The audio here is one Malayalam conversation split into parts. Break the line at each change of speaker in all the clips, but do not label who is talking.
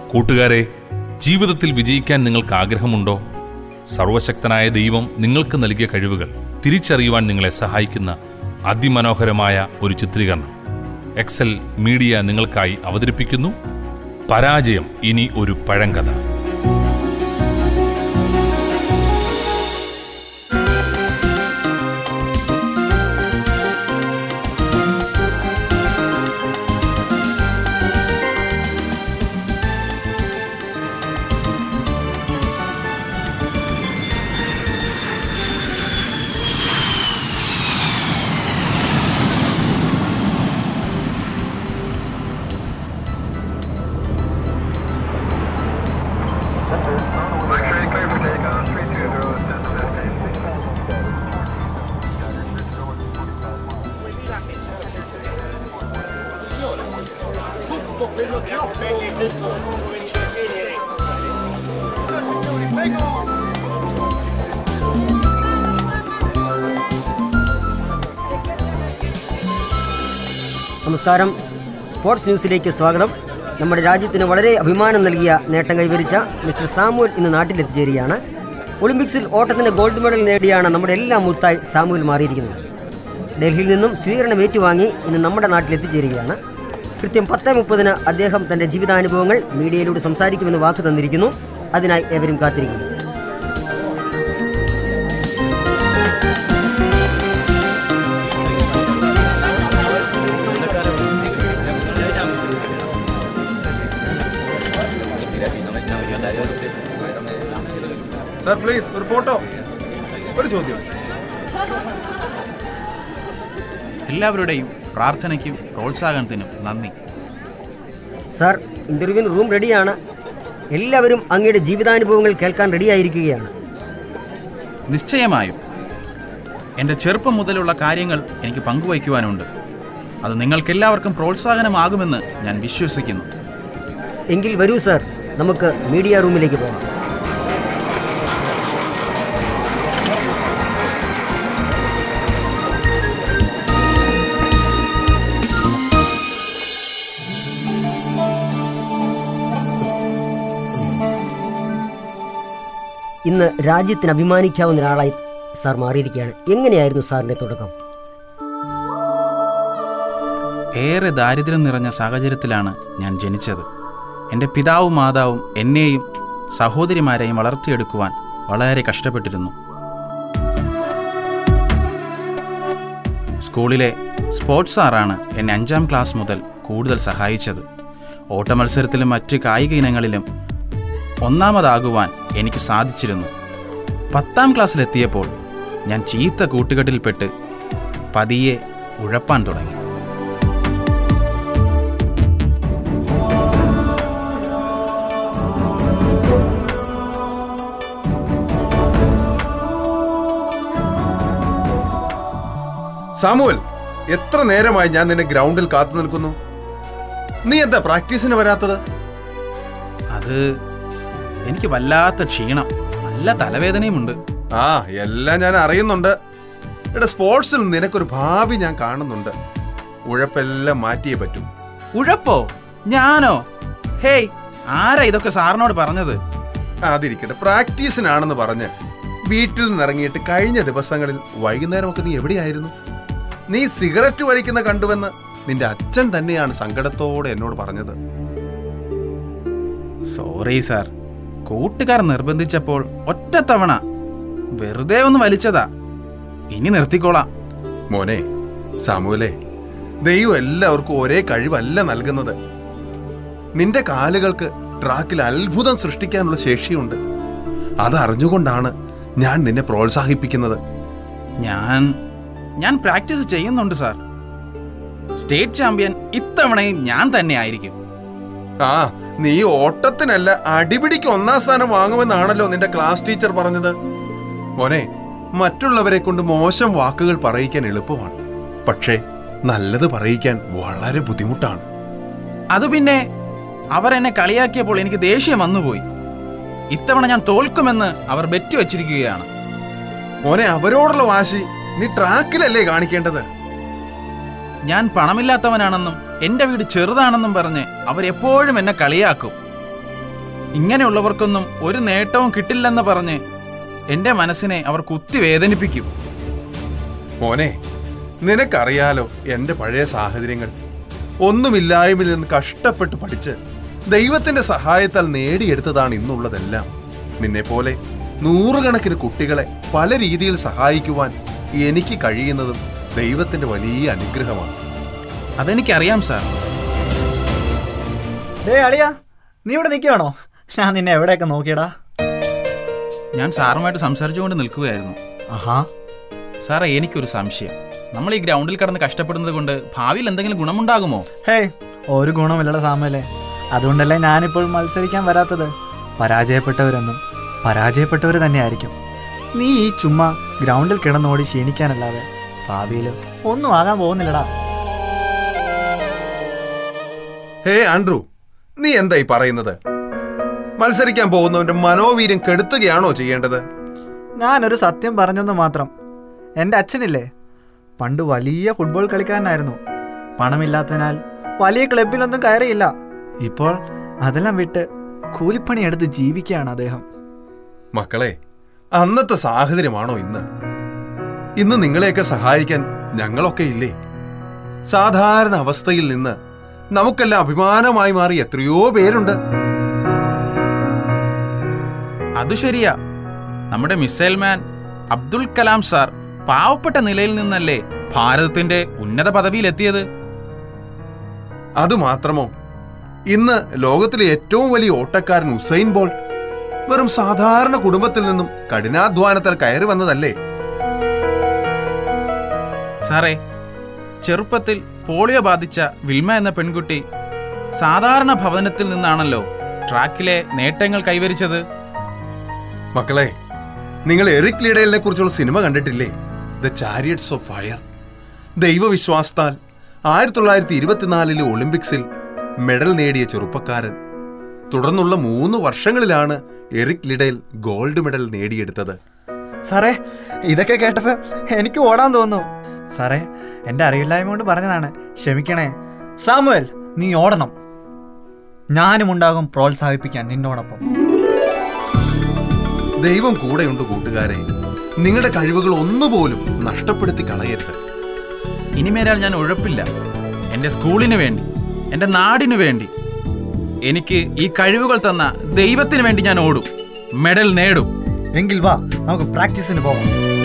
കൂട്ടുകാരെ ജീവിതത്തിൽ വിജയിക്കാൻ നിങ്ങൾക്ക് ആഗ്രഹമുണ്ടോ സർവശക്തനായ ദൈവം നിങ്ങൾക്ക് നൽകിയ കഴിവുകൾ തിരിച്ചറിയുവാൻ നിങ്ങളെ സഹായിക്കുന്ന അതിമനോഹരമായ ഒരു ചിത്രീകരണം എക്സൽ മീഡിയ നിങ്ങൾക്കായി അവതരിപ്പിക്കുന്നു പരാജയം ഇനി ഒരു പഴങ്കഥ
Train clear for takeoff, 320, 10 15.
നമസ്കാരം സ്പോർട്സ് ന്യൂസിലേക്ക് സ്വാഗതം നമ്മുടെ രാജ്യത്തിന് വളരെ അഭിമാനം നൽകിയ നേട്ടം കൈവരിച്ച മിസ്റ്റർ സാമുവൽ ഇന്ന് നാട്ടിലെത്തിച്ചേരുകയാണ് ഒളിമ്പിക്സിൽ ഓട്ടത്തിന് ഗോൾഡ് മെഡൽ നേടിയാണ് നമ്മുടെ എല്ലാം മുത്തായി സാമുവൽ മാറിയിരിക്കുന്നത് ഡൽഹിയിൽ നിന്നും സ്വീകരണം ഏറ്റുവാങ്ങി ഇന്ന് നമ്മുടെ നാട്ടിലെത്തിച്ചേരുകയാണ് കൃത്യം പത്ത് മുപ്പതിന് അദ്ദേഹം തൻ്റെ ജീവിതാനുഭവങ്ങൾ മീഡിയയിലൂടെ സംസാരിക്കുമെന്ന് വാക്ക് തന്നിരിക്കുന്നു അതിനായി ഏവരും കാത്തിരിക്കുന്നു
സാർ പ്ലീസ് ഒരു ഫോട്ടോ ഒരു ചോദ്യം
എല്ലാവരുടെയും പ്രാർത്ഥനയ്ക്കും പ്രോത്സാഹനത്തിനും നന്ദി
സാർ ഇൻ്റർവ്യൂവിന് റൂം റെഡിയാണ് എല്ലാവരും അങ്ങയുടെ ജീവിതാനുഭവങ്ങൾ കേൾക്കാൻ റെഡിയായിരിക്കുകയാണ്
നിശ്ചയമായും എൻ്റെ ചെറുപ്പം മുതലുള്ള കാര്യങ്ങൾ എനിക്ക് പങ്കുവയ്ക്കുവാനുണ്ട് അത് നിങ്ങൾക്കെല്ലാവർക്കും പ്രോത്സാഹനമാകുമെന്ന് ഞാൻ വിശ്വസിക്കുന്നു
എങ്കിൽ വരൂ സാർ നമുക്ക് മീഡിയ റൂമിലേക്ക് പോകാം ഇന്ന് രാജ്യത്തിന് അഭിമാനിക്കാവുന്ന ഒരാളായി സാർ മാറിയിരിക്കുകയാണ് എങ്ങനെയായിരുന്നു സാറിന്റെ തുടക്കം
ഏറെ ദാരിദ്ര്യം നിറഞ്ഞ സാഹചര്യത്തിലാണ് ഞാൻ ജനിച്ചത് എൻ്റെ പിതാവും മാതാവും എന്നെയും സഹോദരിമാരെയും വളർത്തിയെടുക്കുവാൻ വളരെ കഷ്ടപ്പെട്ടിരുന്നു സ്കൂളിലെ സ്പോർട്സ് സാറാണ് എന്നെ അഞ്ചാം ക്ലാസ് മുതൽ കൂടുതൽ സഹായിച്ചത് ഓട്ടമത്സരത്തിലും മറ്റ് കായിക ഇനങ്ങളിലും ഒന്നാമതാകുവാൻ എനിക്ക് സാധിച്ചിരുന്നു പത്താം ക്ലാസ്സിലെത്തിയപ്പോൾ ഞാൻ ചീത്ത കൂട്ടുകെട്ടിൽപ്പെട്ട് പതിയെ ഉഴപ്പാൻ തുടങ്ങി
സാമുവൽ എത്ര നേരമായി ഞാൻ നിന്നെ ഗ്രൗണ്ടിൽ കാത്തു നിൽക്കുന്നു നീ എന്താ പ്രാക്ടീസിന് വരാത്തത്
അത് എനിക്ക് വല്ലാത്ത ക്ഷീണം നല്ല തലവേദനയുമുണ്ട്
ആ എല്ലാം ഞാൻ അറിയുന്നുണ്ട് എടാ സ്പോർട്സിൽ നിനക്കൊരു ഭാവി ഞാൻ കാണുന്നുണ്ട് ഉഴപ്പെല്ലാം മാറ്റിയേ പറ്റൂ
ഉഴപ്പോ ഞാനോ ഹേയ് ആരാ ഇതൊക്കെ സാറിനോട് പറഞ്ഞത്
അതിരിക്കട്ടെ പ്രാക്ടീസിനാണെന്ന് പറഞ്ഞ് വീട്ടിൽ നിന്നിറങ്ങിയിട്ട് കഴിഞ്ഞ ദിവസങ്ങളിൽ വൈകുന്നേരമൊക്കെ നീ എവിടെയായിരുന്നു നീ സിഗരറ്റ് വലിക്കുന്ന കണ്ടുവെന്ന് നിന്റെ അച്ഛൻ തന്നെയാണ് സങ്കടത്തോടെ എന്നോട് പറഞ്ഞത്
സോറി സാർ കൂട്ടുകാർ നിർബന്ധിച്ചപ്പോൾ ഒറ്റത്തവണ വെറുതെ ഒന്ന് വലിച്ചതാ ഇനി നിർത്തിക്കോളാം
മോനെ സാമുവലെ ദൈവം എല്ലാവർക്കും ഒരേ കഴിവല്ല നൽകുന്നത് നിന്റെ കാലുകൾക്ക് ട്രാക്കിൽ അത്ഭുതം സൃഷ്ടിക്കാനുള്ള ശേഷിയുണ്ട് അതറിഞ്ഞുകൊണ്ടാണ് ഞാൻ നിന്നെ പ്രോത്സാഹിപ്പിക്കുന്നത്
ഞാൻ ഞാൻ പ്രാക്ടീസ് ചെയ്യുന്നുണ്ട് സാർ സ്റ്റേറ്റ് ചാമ്പ്യൻ ഇത്തവണയും ഞാൻ തന്നെ ആയിരിക്കും
ആ നീ ഓട്ടത്തിനല്ല അടിപിടിക്ക് ഒന്നാം സ്ഥാനം വാങ്ങുമെന്നാണല്ലോ നിന്റെ ക്ലാസ് ടീച്ചർ പറഞ്ഞത് മോനെ മറ്റുള്ളവരെ കൊണ്ട് മോശം വാക്കുകൾ പറയിക്കാൻ എളുപ്പമാണ് പക്ഷേ നല്ലത് പറയിക്കാൻ വളരെ ബുദ്ധിമുട്ടാണ്
അത് പിന്നെ അവർ എന്നെ കളിയാക്കിയപ്പോൾ എനിക്ക് ദേഷ്യം വന്നുപോയി ഇത്തവണ ഞാൻ തോൽക്കുമെന്ന് അവർ ബെറ്റ് വെച്ചിരിക്കുകയാണ്
മോനെ അവരോടുള്ള വാശി നീ ട്രാക്കിലല്ലേ കാണിക്കേണ്ടത്
ഞാൻ പണമില്ലാത്തവനാണെന്നും എന്റെ വീട് ചെറുതാണെന്നും പറഞ്ഞ് അവരെപ്പോഴും എന്നെ കളിയാക്കും ഇങ്ങനെയുള്ളവർക്കൊന്നും ഒരു നേട്ടവും കിട്ടില്ലെന്ന് പറഞ്ഞ് എൻ്റെ മനസ്സിനെ അവർ കുത്തി വേദനിപ്പിക്കും
മോനെ നിനക്കറിയാലോ എന്റെ പഴയ സാഹചര്യങ്ങൾ ഒന്നുമില്ലായ്മയിൽ നിന്ന് കഷ്ടപ്പെട്ട് പഠിച്ച് ദൈവത്തിന്റെ സഹായത്താൽ നേടിയെടുത്തതാണ് ഇന്നുള്ളതെല്ലാം നിന്നെ പോലെ നൂറുകണക്കിന് കുട്ടികളെ പല രീതിയിൽ സഹായിക്കുവാൻ എനിക്ക് കഴിയുന്നതും ദൈവത്തിന്റെ വലിയ അനുഗ്രഹമാണ്
അതെനിക്കറിയാം സാർ
ഡേ അളിയ നീ ഇവിടെ നിൽക്കുകയാണോ ഞാൻ നിന്നെ എവിടെയൊക്കെ നോക്കിയടാ
ഞാൻ സാറുമായിട്ട് സംസാരിച്ചുകൊണ്ട് നിൽക്കുകയായിരുന്നു
ആഹാ
സാറേ എനിക്കൊരു സംശയം നമ്മൾ ഈ ഗ്രൗണ്ടിൽ കിടന്ന് കഷ്ടപ്പെടുന്നത് കൊണ്ട് ഭാവിയിൽ എന്തെങ്കിലും ഗുണമുണ്ടാകുമോ
ഹേയ് ഒരു ഗുണമില്ലടാ സാമല്ലേ അതുകൊണ്ടല്ലേ ഞാനിപ്പോൾ മത്സരിക്കാൻ വരാത്തത് പരാജയപ്പെട്ടവരെന്നും പരാജയപ്പെട്ടവർ തന്നെയായിരിക്കും നീ ഈ ചുമ്മാ ഗ്രൗണ്ടിൽ കിടന്നോടി ക്ഷീണിക്കാനല്ലാതെ ഭാവിയിൽ ഒന്നും ആകാൻ പോകുന്നില്ലടാ
ഹേ ആൻഡ്രു നീ എന്തായി പറയുന്നത് മത്സരിക്കാൻ പോകുന്നവന്റെ മനോവീര്യം കെടുത്തുകയാണോ ചെയ്യേണ്ടത്
ഞാനൊരു സത്യം പറഞ്ഞെന്ന് മാത്രം എൻ്റെ അച്ഛനില്ലേ പണ്ട് വലിയ ഫുട്ബോൾ കളിക്കാരനായിരുന്നു പണമില്ലാത്തതിനാൽ വലിയ ക്ലബിലൊന്നും കയറിയില്ല ഇപ്പോൾ അതെല്ലാം വിട്ട് കൂലിപ്പണി എടുത്ത് ജീവിക്കുകയാണ് അദ്ദേഹം
മക്കളെ അന്നത്തെ സാഹചര്യമാണോ ഇന്ന് ഇന്ന് നിങ്ങളെയൊക്കെ സഹായിക്കാൻ ഞങ്ങളൊക്കെ ഇല്ലേ സാധാരണ അവസ്ഥയിൽ നിന്ന് നമുക്കെല്ലാം അഭിമാനമായി മാറി എത്രയോ പേരുണ്ട്
അത് ശരിയാ നമ്മുടെ missile man Abdul Kalam sir പാവപ്പെട്ട നിലയിൽ നിന്നല്ലേ ഭാരതത്തിന്റെ ഉന്നത പദവിയിലെത്തിയത്
അതുമാത്രമോ ഇന്ന് ലോകത്തിലെ ഏറ്റവും വലിയ ഓട്ടക്കാരൻ ഉസൈൻ ബോൾട്ട് വെറും സാധാരണ കുടുംബത്തിൽ നിന്നും കഠിനാധ്വാനത്തിൽ കയറി വന്നതല്ലേ
സാറേ ചെറുപ്പത്തിൽ പോളിയോ ബാധിച്ച വിൽമ എന്ന പെൺകുട്ടി സാധാരണ ഭവനത്തിൽ നിന്നാണല്ലോ ട്രാക്കിലെ നേട്ടങ്ങൾ കൈവരിച്ചത്
മക്കളെ നിങ്ങൾ എറിക് ലീഡലിനെ കുറിച്ചുള്ള സിനിമ കണ്ടിട്ടില്ലേ ദ ചാരിയറ്റ്സ് ഓഫ് ഫയർ ദൈവവിശ്വാസത്താൽ ആയിരത്തി തൊള്ളായിരത്തി ഇരുപത്തിനാലിലെ ഒളിമ്പിക്സിൽ മെഡൽ നേടിയ ചെറുപ്പക്കാരൻ തുടർന്നുള്ള മൂന്ന് വർഷങ്ങളിലാണ് എറിക് ലിഡൽ ഗോൾഡ് മെഡൽ നേടിയെടുത്തത്
സാറേ ഇതൊക്കെ കേട്ടപ്പോൾ എനിക്ക് ഓടാൻ തോന്നുന്നു സാറേ എൻ്റെ അറിവില്ലായ്മ കൊണ്ട് പറഞ്ഞതാണ് ക്ഷമിക്കണേ സാമുവൽ നീ ഓടണം ഞാനും ഉണ്ടാകും പ്രോത്സാഹിപ്പിക്കാൻ നിന്നോടൊപ്പം
ദൈവം കൂടെയുണ്ട് കൂട്ടുകാരെ നിങ്ങളുടെ കഴിവുകൾ ഒന്നുപോലും നഷ്ടപ്പെടുത്തി കളയരുത്
ഇനിമേലാൽ ഞാൻ ഉഴപ്പില്ല എൻ്റെ സ്കൂളിന് വേണ്ടി എൻ്റെ നാടിനു വേണ്ടി എനിക്ക് ഈ കഴിവുകൾ തന്ന ദൈവത്തിന് വേണ്ടി ഞാൻ ഓടും മെഡൽ നേടും
എങ്കിൽ വാ നമുക്ക് പ്രാക്ടീസിന് പോകാം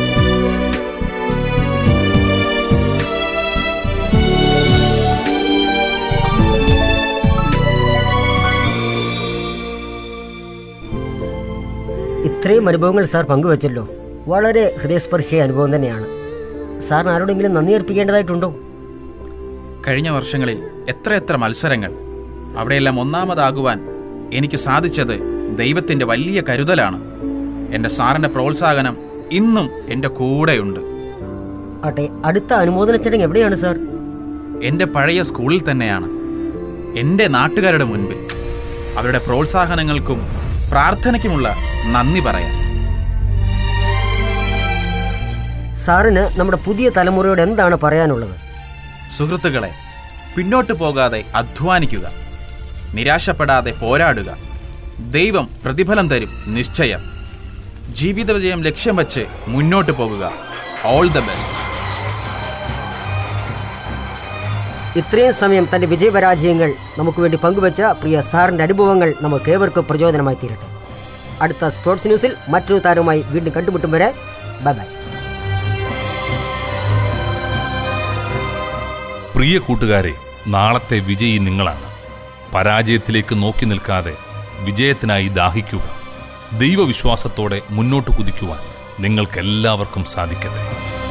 ഇത്രയും അനുഭവങ്ങൾ സാർ പങ്കുവച്ചല്ലോ വളരെ ഹൃദയസ്പർശിയായ അനുഭവം തന്നെയാണ് സാറിന് ആരോടെങ്കിലും നന്ദി അർപ്പിക്കേണ്ടതായിട്ടുണ്ടോ
കഴിഞ്ഞ വർഷങ്ങളിൽ എത്രയെത്ര മത്സരങ്ങൾ അവിടെയെല്ലാം ഒന്നാമതാകുവാൻ എനിക്ക് സാധിച്ചത് ദൈവത്തിൻ്റെ വലിയ കരുതലാണ് എൻ്റെ സാറിൻ്റെ പ്രോത്സാഹനം ഇന്നും എൻ്റെ കൂടെയുണ്ട്
ആട്ടെ അടുത്ത അനുമോദന ചടങ്ങ് എവിടെയാണ് സാർ
എൻ്റെ പഴയ സ്കൂളിൽ തന്നെയാണ് എൻ്റെ നാട്ടുകാരുടെ മുൻപിൽ അവരുടെ പ്രോത്സാഹനങ്ങൾക്കും പ്രാർത്ഥനയ്ക്കുമുള്ള നന്ദി പറയാം
സാറിന് നമ്മുടെ പുതിയ തലമുറയോട് എന്താണ് പറയാനുള്ളത്
സുഹൃത്തുക്കളെ പിന്നോട്ട് പോകാതെ അധ്വാനിക്കുക നിരാശപ്പെടാതെ പോരാടുക ദൈവം പ്രതിഫലം തരും നിശ്ചയം ജീവിത വിജയം ലക്ഷ്യം വച്ച് മുന്നോട്ട് പോകുക ഓൾ ദ ബെസ്റ്റ്
ഇത്രയും സമയം തന്റെ വിജയപരാജയങ്ങൾ നമുക്ക് വേണ്ടി പങ്കുവച്ച പ്രിയ സാറിന്റെ അനുഭവങ്ങൾ നമുക്ക് ഏവർക്കും പ്രചോദനമായി തീരട്ടെ അടുത്ത സ്പോർട്സ് ന്യൂസിൽ മറ്റൊരു താരവുമായി വീണ്ടും കണ്ടുമുട്ടും വരെ ബൈ ബൈ
പ്രിയ കൂട്ടുകാരെ നാളത്തെ വിജയി നിങ്ങളാണ് പരാജയത്തിലേക്ക് നോക്കി നിൽക്കാതെ വിജയത്തിനായി ദാഹിക്കുക ദൈവവിശ്വാസത്തോടെ മുന്നോട്ട് കുതിക്കുവാൻ നിങ്ങൾക്കെല്ലാവർക്കും സാധിക്കട്ടെ